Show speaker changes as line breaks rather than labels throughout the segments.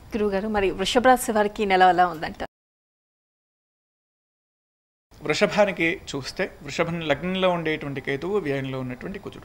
గురుగారు మరి వృషభ రాశి వారికి ఈ నెల ఎలా ఉందంట
వృషభానికి చూస్తే వృషభం లగ్నంలో ఉండేటువంటి కేతువు వ్యయంలో ఉన్నటువంటి కుజుడు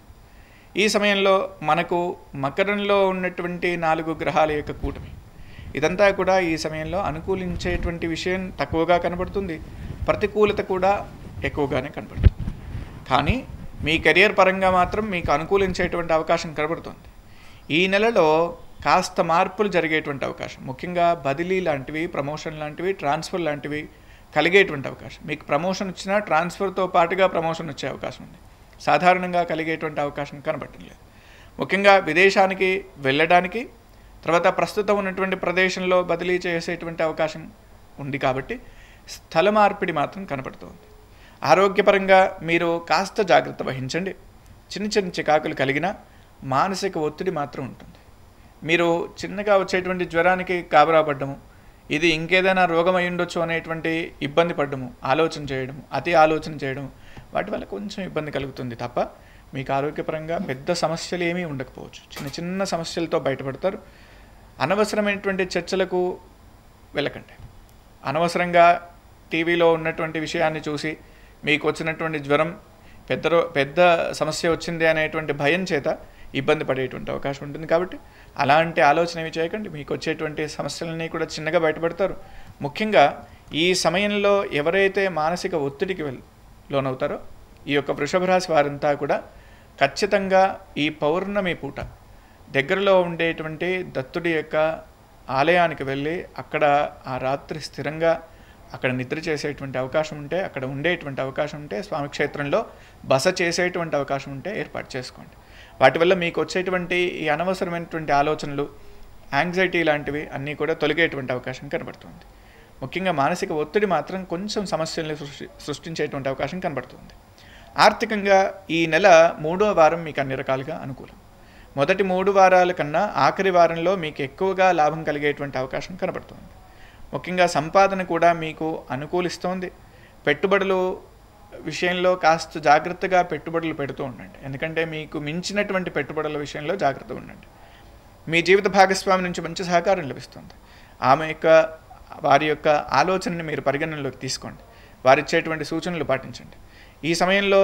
ఈ సమయంలో మనకు మకరంలో ఉన్నటువంటి నాలుగు గ్రహాల యొక్క కూటమి ఇదంతా కూడా ఈ సమయంలో అనుకూలించేటువంటి విషయం తక్కువగా కనబడుతుంది ప్రతికూలత కూడా ఎక్కువగానే కనబడుతుంది కానీ మీ కెరియర్ పరంగా మాత్రం మీకు అనుకూలించేటువంటి అవకాశం కనబడుతుంది ఈ నెలలో కాస్త మార్పులు జరిగేటువంటి అవకాశం ముఖ్యంగా బదిలీ లాంటివి ప్రమోషన్ లాంటివి ట్రాన్స్ఫర్ లాంటివి కలిగేటువంటి అవకాశం మీకు ప్రమోషన్ వచ్చినా ట్రాన్స్ఫర్తో పాటుగా ప్రమోషన్ వచ్చే అవకాశం ఉంది సాధారణంగా కలిగేటువంటి అవకాశం కనబడటం లేదు ముఖ్యంగా విదేశానికి వెళ్ళడానికి తర్వాత ప్రస్తుతం ఉన్నటువంటి ప్రదేశంలో బదిలీ చేసేటువంటి అవకాశం ఉంది కాబట్టి స్థల మార్పిడి మాత్రం కనపడుతోంది ఆరోగ్యపరంగా మీరు కాస్త జాగ్రత్త వహించండి చిన్న చిన్న చికాకులు కలిగిన మానసిక ఒత్తిడి మాత్రం ఉంటుంది మీరు చిన్నగా వచ్చేటువంటి జ్వరానికి కాబరాపడ్డము ఇది ఇంకేదైనా రోగం అయి ఉండొచ్చు అనేటువంటి ఇబ్బంది పడ్డము ఆలోచన చేయడం అతి ఆలోచన చేయడం వాటి వల్ల కొంచెం ఇబ్బంది కలుగుతుంది తప్ప మీకు ఆరోగ్యపరంగా పెద్ద సమస్యలు ఏమీ ఉండకపోవచ్చు చిన్న చిన్న సమస్యలతో బయటపడతారు అనవసరమైనటువంటి చర్చలకు వెళ్ళకండి అనవసరంగా టీవీలో ఉన్నటువంటి విషయాన్ని చూసి మీకు వచ్చినటువంటి జ్వరం పెద్ద రో- పెద్ద సమస్య వచ్చింది అనేటువంటి భయం చేత ఇబ్బంది పడేటువంటి అవకాశం ఉంటుంది కాబట్టి అలాంటి ఆలోచన ఏమి చేయకండి మీకు వచ్చేటువంటి సమస్యలన్నీ కూడా చిన్నగా బయటపడతారు ముఖ్యంగా ఈ సమయంలో ఎవరైతే మానసిక ఒత్తిడికి వెల్ లోనవుతారో ఈ యొక్క వృషభ రాశి వారంతా కూడా ఖచ్చితంగా ఈ పౌర్ణమి పూట దగ్గరలో ఉండేటువంటి దత్తుడి యొక్క ఆలయానికి వెళ్ళి అక్కడ ఆ రాత్రి స్థిరంగా అక్కడ నిద్ర చేసేటువంటి అవకాశం ఉంటే అక్కడ ఉండేటువంటి అవకాశం ఉంటే స్వామి క్షేత్రంలో బస చేసేటువంటి అవకాశం ఉంటే ఏర్పాటు చేసుకోండి వాటి వల్ల మీకు వచ్చేటువంటి ఈ అనవసరమైనటువంటి ఆలోచనలు యాంగ్జైటీ లాంటివి అన్నీ కూడా తొలగేటువంటి అవకాశం కనబడుతుంది ముఖ్యంగా మానసిక ఒత్తిడి మాత్రం కొంచెం సమస్యల్ని సృష్టి సృష్టించేటువంటి అవకాశం కనబడుతుంది ఆర్థికంగా ఈ నెల మూడో వారం మీకు అన్ని రకాలుగా అనుకూలం మొదటి మూడు వారాల కన్నా ఆఖరి వారంలో మీకు ఎక్కువగా లాభం కలిగేటువంటి అవకాశం కనబడుతుంది ముఖ్యంగా సంపాదన కూడా మీకు అనుకూలిస్తోంది పెట్టుబడులు విషయంలో కాస్త జాగ్రత్తగా పెట్టుబడులు పెడుతూ ఉండండి ఎందుకంటే మీకు మించినటువంటి పెట్టుబడుల విషయంలో జాగ్రత్త ఉండండి మీ జీవిత భాగస్వామి నుంచి మంచి సహకారం లభిస్తుంది ఆమె యొక్క వారి యొక్క ఆలోచనని మీరు పరిగణనలోకి తీసుకోండి వారిచ్చేటువంటి సూచనలు పాటించండి ఈ సమయంలో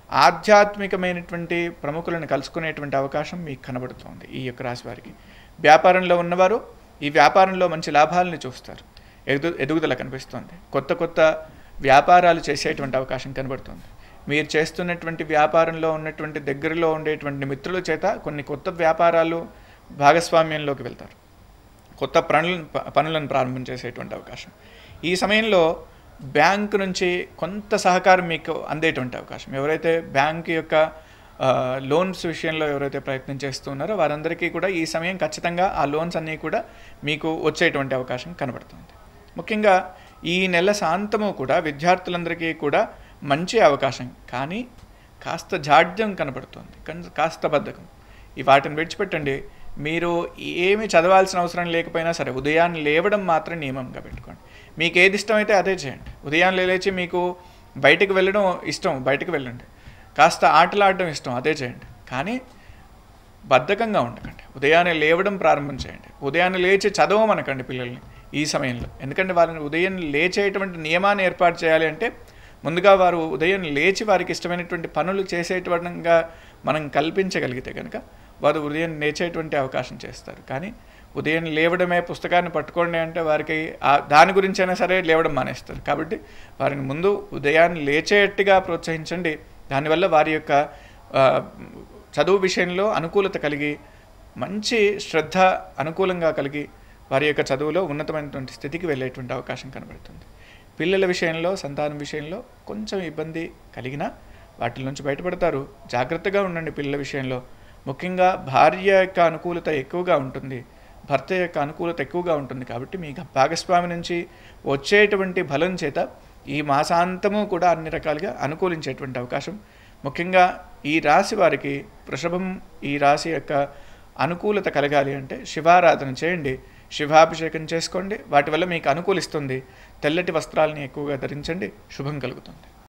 ఆధ్యాత్మికమైనటువంటి ప్రముఖులను కలుసుకునేటువంటి అవకాశం మీకు కనబడుతోంది ఈ యొక్క రాశి వారికి వ్యాపారంలో ఉన్నవారు ఈ వ్యాపారంలో మంచి లాభాలను చూస్తారు ఎదు ఎదుగుదల కనిపిస్తోంది కొత్త కొత్త వ్యాపారాలు చేసేటువంటి అవకాశం కనబడుతుంది మీరు చేస్తున్నటువంటి వ్యాపారంలో ఉన్నటువంటి దగ్గరలో ఉండేటువంటి మిత్రుల చేత కొన్ని కొత్త వ్యాపారాలు భాగస్వామ్యంలోకి వెళ్తారు కొత్త పనులను పనులను ప్రారంభం చేసేటువంటి అవకాశం ఈ సమయంలో బ్యాంకు నుంచి కొంత సహకారం మీకు అందేటువంటి అవకాశం ఎవరైతే బ్యాంక్ యొక్క ఆ, లోన్స్ విషయంలో ఎవరైతే ప్రయత్నం చేస్తున్నారో వారందరికీ కూడా ఈ సమయం ఖచ్చితంగా ఆ లోన్స్ అన్నీ కూడా మీకు వచ్చేటువంటి అవకాశం కనబడుతుంది ముఖ్యంగా ఈ నెల శాంతము కూడా విద్యార్థులందరికీ కూడా మంచి అవకాశం కానీ కాస్త జాడ్యం కనబడుతుంది కన్- కాస్త బద్ధకం ఈ వాటిని విడిచిపెట్టండి మీరు ఏమి చదవాల్సిన అవసరం లేకపోయినా సరే ఉదయాన్నే లేవడం మాత్రం నియమంగా పెట్టుకోండి మీకు ఏది ఇష్టమైతే అదే చేయండి ఉదయాన్నే లేచి మీకు బయటికి వెళ్ళడం ఇష్టం బయటికి వెళ్ళండి కాస్త ఆటలు ఆడడం ఇష్టం అదే చేయండి కానీ బద్ధకంగా ఉండకండి ఉదయాన్నే లేవడం ప్రారంభం చేయండి ఉదయాన్నే లేచి చదవమనకండి పిల్లల్ని ఈ సమయంలో ఎందుకంటే వారిని ఉదయం లేచేటువంటి నియమాన్ని ఏర్పాటు చేయాలి అంటే ముందుగా వారు ఉదయం లేచి వారికి ఇష్టమైనటువంటి పనులు చేసేటువంటిగా మనం కల్పించగలిగితే కనుక వారు ఉదయం లేచేటువంటి అవకాశం చేస్తారు కానీ ఉదయం లేవడమే పుస్తకాన్ని పట్టుకోండి అంటే వారికి ఆ దాని గురించైనా సరే లేవడం మానేస్తారు కాబట్టి వారిని ముందు ఉదయాన్ని లేచేట్టుగా ప్రోత్సహించండి దానివల్ల వారి యొక్క ఆ, చదువు విషయంలో అనుకూలత కలిగి మంచి శ్రద్ధ అనుకూలంగా కలిగి వారి యొక్క చదువులో ఉన్నతమైనటువంటి స్థితికి వెళ్ళేటువంటి అవకాశం కనబడుతుంది పిల్లల విషయంలో సంతానం విషయంలో కొంచెం ఇబ్బంది కలిగినా వాటి నుంచి బయటపడతారు జాగ్రత్తగా ఉండండి పిల్లల విషయంలో ముఖ్యంగా భార్య యొక్క అనుకూలత ఎక్కువగా ఉంటుంది భర్త యొక్క అనుకూలత ఎక్కువగా ఉంటుంది కాబట్టి మీ భాగస్వామి నుంచి వచ్చేటువంటి బలం చేత ఈ మాసాంతము కూడా అన్ని రకాలుగా అనుకూలించేటువంటి అవకాశం ముఖ్యంగా ఈ రాశి వారికి వృషభం ఈ రాశి యొక్క అనుకూలత కలగాలి అంటే శివారాధన చేయండి శివాభిషేకం చేసుకోండి వాటి వల్ల మీకు అనుకూలిస్తుంది తెల్లటి వస్త్రాలని ఎక్కువగా ధరించండి శుభం కలుగుతుంది